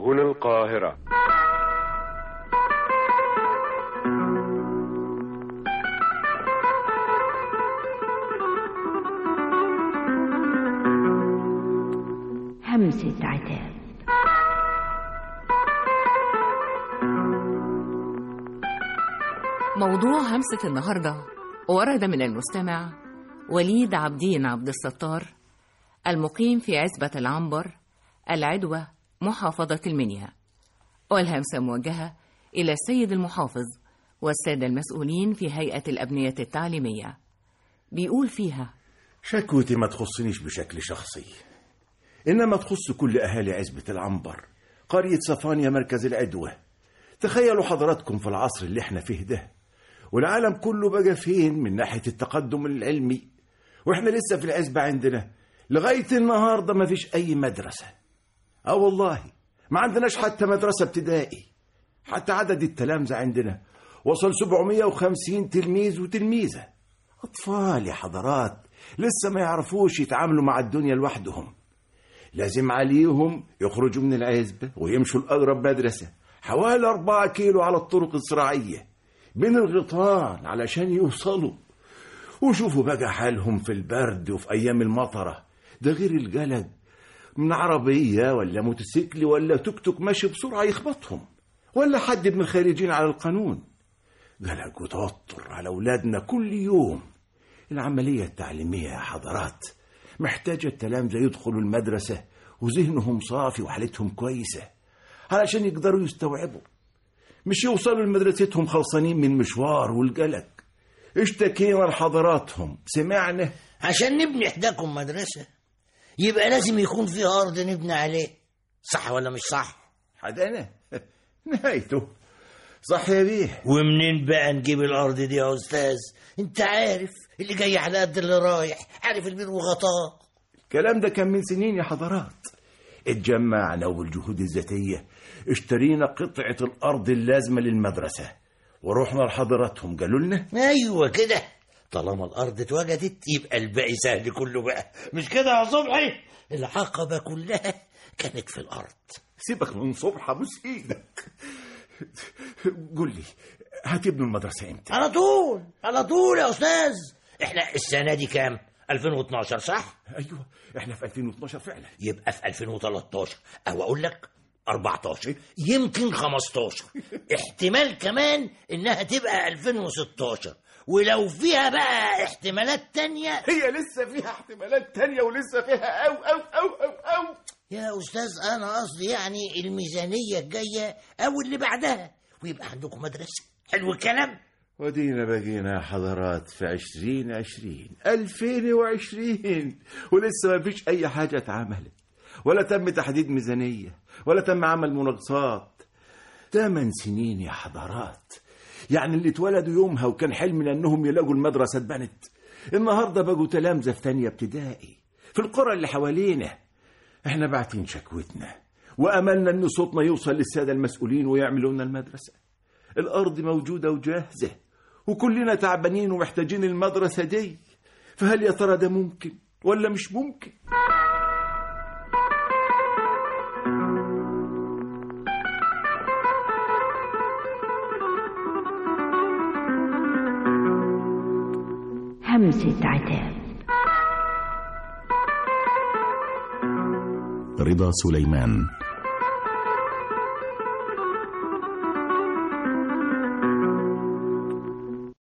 هنا القاهرة همسة عتاب موضوع همسة النهاردة ورد من المستمع وليد عبدين عبد الستار المقيم في عزبة العنبر العدوى محافظة المنيا والهمسة موجهة إلى السيد المحافظ والسادة المسؤولين في هيئة الأبنية التعليمية بيقول فيها شكوتي ما تخصنيش بشكل شخصي إنما تخص كل أهالي عزبة العنبر قرية صفانيا مركز العدوة تخيلوا حضراتكم في العصر اللي احنا فيه ده والعالم كله بقى فين من ناحية التقدم العلمي واحنا لسه في العزبة عندنا لغاية النهاردة ما فيش أي مدرسة اه والله ما عندناش حتى مدرسة ابتدائي حتى عدد التلامذة عندنا وصل 750 تلميذ وتلميذة أطفال يا حضرات لسه ما يعرفوش يتعاملوا مع الدنيا لوحدهم لازم عليهم يخرجوا من العزبة ويمشوا لأقرب مدرسة حوالي أربعة كيلو على الطرق الزراعية بين الغيطان علشان يوصلوا وشوفوا بقى حالهم في البرد وفي أيام المطرة ده غير الجلد من عربية ولا موتوسيكل ولا توك توك ماشي بسرعة يخبطهم ولا حد من الخارجين على القانون قلق وتوتر على أولادنا كل يوم العملية التعليمية يا حضرات محتاجة التلامذة يدخلوا المدرسة وذهنهم صافي وحالتهم كويسة علشان يقدروا يستوعبوا مش يوصلوا لمدرستهم خلصانين من مشوار والقلق اشتكينا لحضراتهم سمعنا عشان نبني حداكم مدرسة يبقى لازم يكون في أرض نبني عليه صح ولا مش صح حدانا نهايته صح يا بيه ومنين بقى نجيب الأرض دي يا أستاذ انت عارف اللي جاي على قد اللي رايح عارف البير وغطاه الكلام ده كان من سنين يا حضرات اتجمعنا وبالجهود الذاتية اشترينا قطعة الأرض اللازمة للمدرسة ورحنا لحضراتهم قالوا لنا أيوة كده طالما الأرض اتوجدت يبقى الباقي سهل كله بقى مش كده يا صبحي العقبة كلها كانت في الأرض سيبك من صبح ابوس ايدك قول لي هتبنوا المدرسة امتى؟ على طول على طول يا أستاذ احنا السنة دي كام 2012 صح ايوه احنا في 2012 فعلا يبقى في 2013 او اقول لك 14 يمكن 15 احتمال كمان انها تبقى 2016 ولو فيها بقى احتمالات تانية هي لسه فيها احتمالات تانية ولسه فيها أو أو أو أو أو يا استاذ انا قصدي يعني الميزانية الجاية او اللي بعدها ويبقى عندكم مدرسة حلو الكلام ودينا بقينا يا حضرات في عشرين عشرين ألفين وعشرين ولسه ما فيش أي حاجة اتعملت ولا تم تحديد ميزانية ولا تم عمل مناقصات ثمان سنين يا حضرات يعني اللي اتولدوا يومها وكان حلمنا انهم يلاقوا المدرسة اتبنت النهاردة بقوا تلامذة في تانية ابتدائي في القرى اللي حوالينا احنا باعتين شكوتنا واملنا ان صوتنا يوصل للسادة المسؤولين ويعملوا لنا المدرسة الارض موجودة وجاهزة وكلنا تعبانين ومحتاجين المدرسة دي فهل يا ترى ده ممكن ولا مش ممكن همسة عتاب رضا سليمان